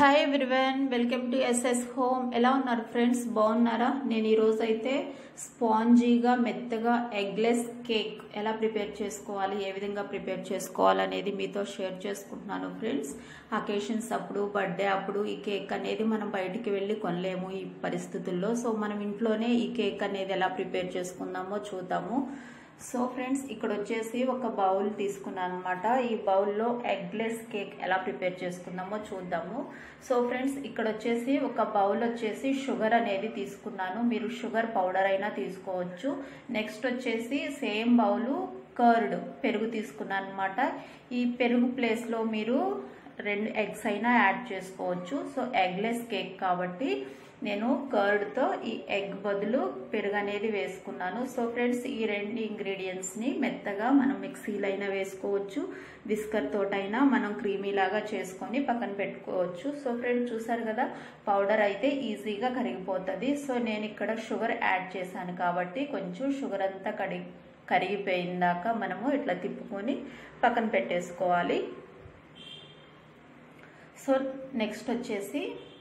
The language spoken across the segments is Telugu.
hi everyone welcome to SS home ఎలా ఉన్నారు ఫ్రెండ్స్ బాగున్నారా నేను ఈరోజు అయితే స్పాంజీగా మెత్తగా ఎగ్లెస్ కేక్ ఎలా ప్రిపేర్ చేసుకోవాలి ఏ విధంగా ప్రిపేర్ చేసుకోవాలి అనేది మీతో షేర్ చేసుకుంటున్నాను ఫ్రెండ్స్ అకేషన్స్ అప్పుడు బర్త్డే అప్పుడు ఈ కేక్ అనేది మనం బయటికి వెళ్ళి కొనలేము ఈ పరిస్థితుల్లో సో మనం ఇంట్లోనే ఈ కేక్ అనేది ఎలా ప్రిపేర్ చేసుకుందామో చూద్దాము సో ఫ్రెండ్స్ ఇక్కడ వచ్చేసి ఒక బౌల్ తీసుకున్నాను అనమాట ఈ బౌల్లో ఎగ్లెస్ కేక్ ఎలా ప్రిపేర్ చేసుకుందామో చూద్దాము సో ఫ్రెండ్స్ ఇక్కడ వచ్చేసి ఒక బౌల్ వచ్చేసి షుగర్ అనేది తీసుకున్నాను మీరు షుగర్ పౌడర్ అయినా తీసుకోవచ్చు నెక్స్ట్ వచ్చేసి సేమ్ బౌలు కర్డ్ పెరుగు తీసుకున్నాను అనమాట ఈ పెరుగు ప్లేస్లో మీరు రెండు ఎగ్స్ అయినా యాడ్ చేసుకోవచ్చు సో ఎగ్లెస్ కేక్ కాబట్టి నేను కర్డ్తో ఈ ఎగ్ బదులు పెరుగు అనేది వేసుకున్నాను సో ఫ్రెండ్స్ ఈ రెండు ఇంగ్రీడియంట్స్ని మెత్తగా మనం మిక్సీలో అయినా వేసుకోవచ్చు విస్కర్ తోటైనా మనం క్రీమీ లాగా చేసుకొని పక్కన పెట్టుకోవచ్చు సో ఫ్రెండ్స్ చూసారు కదా పౌడర్ అయితే ఈజీగా కరిగిపోతుంది సో నేను ఇక్కడ షుగర్ యాడ్ చేశాను కాబట్టి కొంచెం షుగర్ అంతా కడిగి కరిగిపోయిందాక మనము ఇట్లా తిప్పుకొని పక్కన పెట్టేసుకోవాలి సో నెక్స్ట్ వచ్చేసి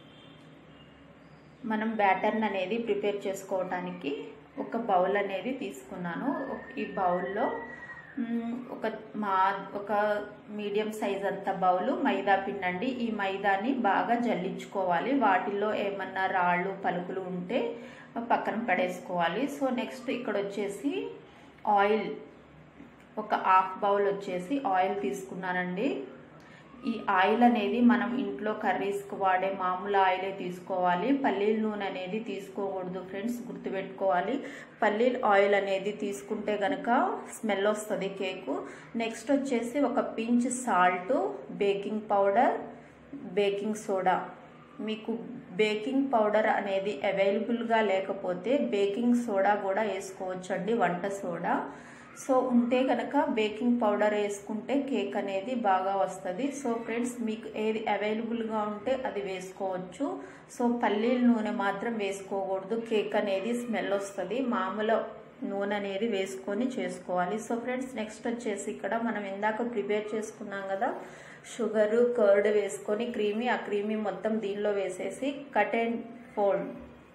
మనం బ్యాటర్న్ అనేది ప్రిపేర్ చేసుకోవడానికి ఒక బౌల్ అనేది తీసుకున్నాను ఈ బౌల్లో ఒక మా ఒక మీడియం సైజ్ అంత బౌలు మైదా పిండండి ఈ మైదాని బాగా జల్లించుకోవాలి వాటిల్లో ఏమన్నా రాళ్ళు పలుకులు ఉంటే పక్కన పడేసుకోవాలి సో నెక్స్ట్ ఇక్కడ వచ్చేసి ఆయిల్ ఒక హాఫ్ బౌల్ వచ్చేసి ఆయిల్ తీసుకున్నానండి ఈ ఆయిల్ అనేది మనం ఇంట్లో కర్రీస్కి వాడే మామూలు ఆయిలే తీసుకోవాలి పల్లీల నూనె అనేది తీసుకోకూడదు ఫ్రెండ్స్ గుర్తుపెట్టుకోవాలి పల్లీల ఆయిల్ అనేది తీసుకుంటే కనుక స్మెల్ వస్తుంది కేకు నెక్స్ట్ వచ్చేసి ఒక pinch salt baking powder baking soda మీకు బేకింగ్ పౌడర్ అనేది అవైలబుల్గా లేకపోతే బేకింగ్ సోడా కూడా వేసుకోవచ్చండి వంట సోడా సో ఉంటే కనుక బేకింగ్ పౌడర్ వేసుకుంటే కేక్ అనేది బాగా వస్తుంది సో ఫ్రెండ్స్ మీకు ఏది అవైలబుల్గా ఉంటే అది వేసుకోవచ్చు సో పల్లీల నూనె మాత్రం వేసుకోకూడదు కేక్ అనేది స్మెల్ వస్తుంది మామూలు నూనె అనేది వేసుకొని చేసుకోవాలి సో ఫ్రెండ్స్ నెక్స్ట్ వచ్చేసి ఇక్కడ మనం ఇందాక ప్రిపేర్ చేసుకున్నాం కదా షుగరు కర్డ్ వేసుకొని క్రీమీ ఆ క్రీమీ మొత్తం దీనిలో వేసేసి cut and fold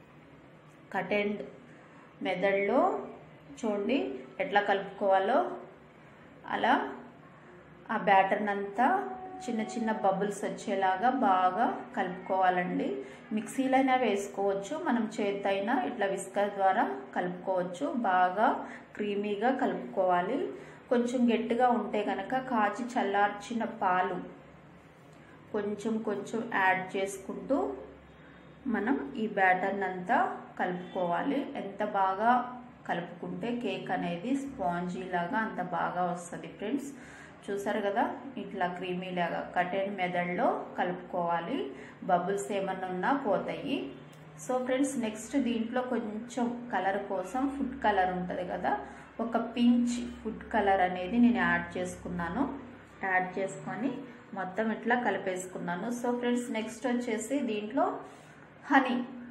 cut and మెథడ్లో చూడండి ఎట్లా కలుపుకోవాలో అలా ఆ బ్యాటర్ని అంతా చిన్న చిన్న బబుల్స్ వచ్చేలాగా బాగా కలుపుకోవాలండి మిక్సీలైనా వేసుకోవచ్చు మనం చేతైనా ఇట్లా విస్కర్ ద్వారా కలుపుకోవచ్చు బాగా క్రీమీగా కలుపుకోవాలి కొంచెం గట్టిగా ఉంటే కనుక కాచి చల్లార్చిన పాలు కొంచెం కొంచెం యాడ్ చేసుకుంటూ మనం ఈ బ్యాటర్ని అంతా కలుపుకోవాలి ఎంత బాగా కలుపుకుంటే కేక్ అనేది స్పాంజీ లాగా అంత బాగా వస్తుంది ఫ్రెండ్స్ చూసారు కదా ఇట్లా క్రీమీ లాగా కటెన్ మెథడ్లో కలుపుకోవాలి బబుల్స్ ఏమన్నా ఉన్నా పోతాయి సో ఫ్రెండ్స్ నెక్స్ట్ దీంట్లో కొంచెం కలర్ కోసం ఫుడ్ కలర్ ఉంటుంది కదా ఒక పించ్ ఫుడ్ కలర్ అనేది నేను యాడ్ చేసుకున్నాను యాడ్ చేసుకొని మొత్తం ఇట్లా కలిపేసుకున్నాను సో ఫ్రెండ్స్ నెక్స్ట్ వచ్చేసి దీంట్లో హనీ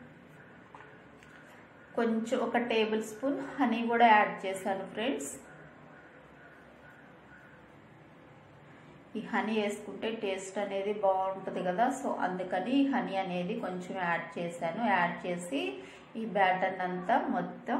కొంచెం ఒక టేబుల్ స్పూన్ హనీ కూడా యాడ్ చేశాను ఫ్రెండ్స్ ఈ హనీ వేసుకుంటే టేస్ట్ అనేది బాగుంటుంది కదా సో అందుకని హనీ అనేది కొంచెం యాడ్ చేశాను యాడ్ చేసి ఈ బ్యాటర్ అంతా మొత్తం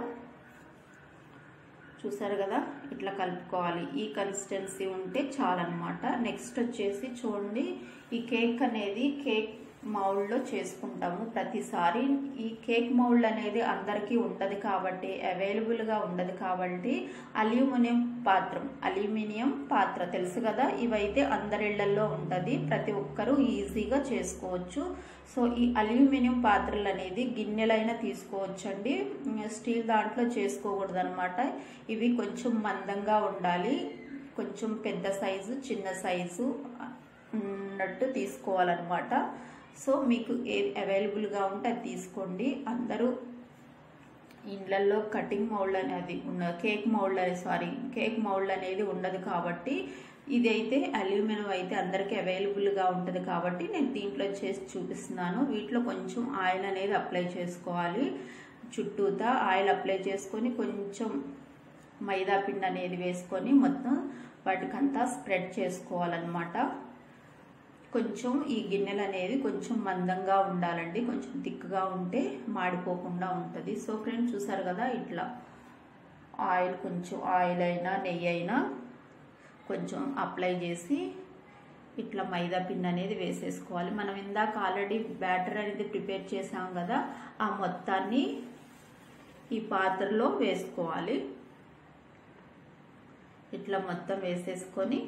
చూసారు కదా ఇట్లా కలుపుకోవాలి ఈ కన్సిస్టెన్సీ ఉంటే చాలన్నమాట నెక్స్ట్ వచ్చేసి చూడండి ఈ కేక్ అనేది కేక్ మౌల్డ్లో చేసుకుంటాము ప్రతిసారి ఈ కేక్ మౌల్డ్ అనేది అందరికీ ఉండదు కాబట్టి అవైలబుల్గా ఉండదు కాబట్టి అల్యూమినియం పాత్రం అల్యూమినియం పాత్ర తెలుసు కదా ఇవైతే అందరిళ్లలో ఉంటుంది ప్రతి ఒక్కరూ ఈజీగా చేసుకోవచ్చు సో ఈ అల్యూమినియం పాత్రలు అనేది గిన్నెలైనా తీసుకోవచ్చండి స్టీల్ దాంట్లో చేసుకోకూడదు అనమాట ఇవి కొంచెం మందంగా ఉండాలి కొంచెం పెద్ద సైజు చిన్న సైజు ఉన్నట్టు తీసుకోవాలన్నమాట సో మీకు ఏది అవైలబుల్గా ఉంటే అది తీసుకోండి అందరూ ఇండ్లల్లో కటింగ్ మౌల్డ్ అనేది ఉన్న cake mould sorry cake mould అనేది ఉండదు కాబట్టి ఇది అయితే అల్యూమినియం అయితే అందరికీ అవైలబుల్గా ఉంటుంది కాబట్టి నేను దీంట్లో చేసి చూపిస్తున్నాను వీటిలో కొంచెం ఆయిల్ అనేది అప్లై చేసుకోవాలి చుట్టూతా ఆయిల్ అప్లై చేసుకొని కొంచెం మైదా పిండి అనేది వేసుకొని మొత్తం వాటికంతా స్ప్రెడ్ చేసుకోవాలన్నమాట కొంచెం ఈ గిన్నెలు అనేవి కొంచెం మందంగా ఉండాలండి కొంచెం థిక్గా ఉంటే మాడిపోకుండా ఉంటుంది సో ఫ్రెండ్స్ చూసారు కదా ఇట్లా ఆయిల్ కొంచెం ఆయిల్ అయినా నెయ్యి అయినా కొంచెం అప్లై చేసి ఇట్లా మైదా పిండి అనేది వేసేసుకోవాలి మనం ఇందాక ఆల్రెడీ బ్యాటర్ అనేది ప్రిపేర్ చేసాం కదా ఆ మొత్తాన్ని ఈ పాత్రలో వేసుకోవాలి ఇట్లా మొత్తం వేసేసుకొని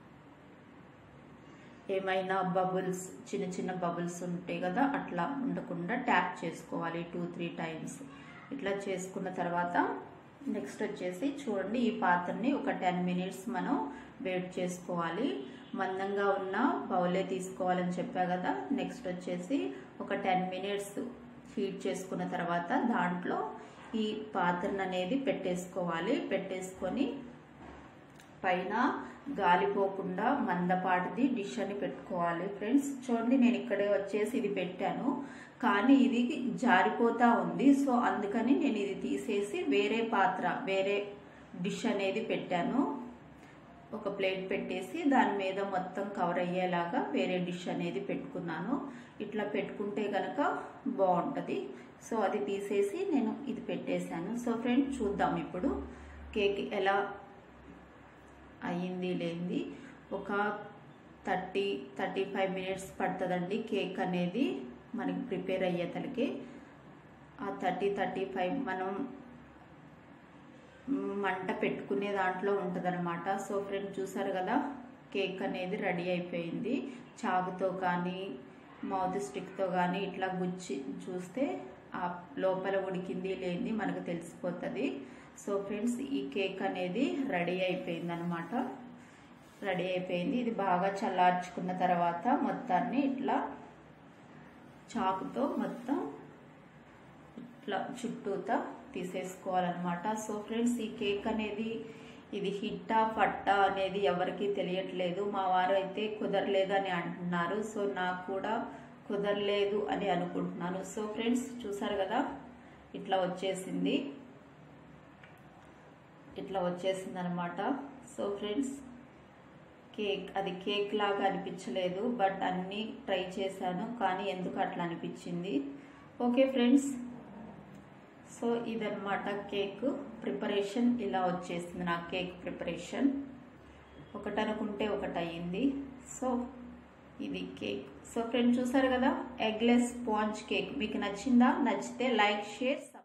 ఏమైనా బబుల్స్ చిన్న చిన్న బబుల్స్ ఉంటాయి కదా అట్లా ఉండకుండా ట్యాప్ చేసుకోవాలి టూ త్రీ టైమ్స్ ఇట్లా చేసుకున్న తర్వాత నెక్స్ట్ వచ్చేసి చూడండి ఈ పాత్రని ఒక టెన్ మినిట్స్ మనం వేట్ చేసుకోవాలి మందంగా ఉన్న బౌలే తీసుకోవాలని చెప్పా కదా నెక్స్ట్ వచ్చేసి ఒక టెన్ మినిట్స్ హీట్ చేసుకున్న తర్వాత దాంట్లో ఈ పాత్రను అనేది పెట్టేసుకోవాలి పెట్టేసుకొని పైన గాలిపోకుండా మందపాటిది డిష్ అని పెట్టుకోవాలి ఫ్రెండ్స్ చూడండి నేను ఇక్కడే వచ్చేసి ఇది పెట్టాను కానీ ఇది జారిపోతా ఉంది సో అందుకని నేను ఇది తీసేసి వేరే పాత్ర వేరే డిష్ అనేది పెట్టాను ఒక ప్లేట్ పెట్టేసి దాని మీద మొత్తం కవర్ అయ్యేలాగా వేరే డిష్ అనేది పెట్టుకున్నాను ఇట్లా పెట్టుకుంటే కనుక బాగుంటుంది సో అది తీసేసి నేను ఇది పెట్టేశాను సో ఫ్రెండ్స్ చూద్దాం ఇప్పుడు కేక్ ఎలా అయ్యింది లేనిది ఒక థర్టీ థర్టీ ఫైవ్ మినిట్స్ పడుతుందండి కేక్ అనేది మనకి ప్రిపేర్ అయ్యేతలకి ఆ థర్టీ థర్టీ ఫైవ్ మనం మంట పెట్టుకునే దాంట్లో ఉంటుందన్నమాట సో ఫ్రెండ్ చూసారు కదా కేక్ అనేది రెడీ అయిపోయింది చాకుతో కానీ మౌత్ స్టిక్తో కానీ ఇట్లా గుచ్చి చూస్తే ఆ లోపల ఉడికింది లేనిది మనకు తెలిసిపోతుంది సో ఫ్రెండ్స్ ఈ కేక్ అనేది రెడీ అయిపోయింది అనమాట రెడీ అయిపోయింది ఇది బాగా చల్లార్చుకున్న తర్వాత మొత్తాన్ని ఇట్లా చాకుతో మొత్తం ఇట్లా చుట్టూతా తీసేసుకోవాలన్నమాట సో ఫ్రెండ్స్ ఈ కేక్ అనేది ఇది హిట్టా పట్టా అనేది ఎవరికి తెలియట్లేదు మా వారు అయితే కుదరలేదు అని అంటున్నారు సో నాకు కూడా కుదరలేదు అని అనుకుంటున్నాను సో ఫ్రెండ్స్ చూసారు కదా ఇట్లా వచ్చేసింది ఇట్లా వచ్చేసింది అనమాట సో ఫ్రెండ్స్ కేక్ అది కేక్ లాగా అనిపించలేదు బట్ అన్నీ ట్రై చేశాను కానీ ఎందుకు అట్లా అనిపించింది ఓకే ఫ్రెండ్స్ సో ఇదనమాట కేక్ ప్రిపరేషన్ ఇలా వచ్చేసింది నా కేక్ ప్రిపరేషన్ ఒకటి అనుకుంటే ఒకటి అయ్యింది సో ఇది కేక్ సో ఫ్రెండ్స్ చూసారు కదా ఎగ్లెస్ స్పాంజ్ కేక్ మీకు నచ్చిందా నచ్చితే లైక్ షేర్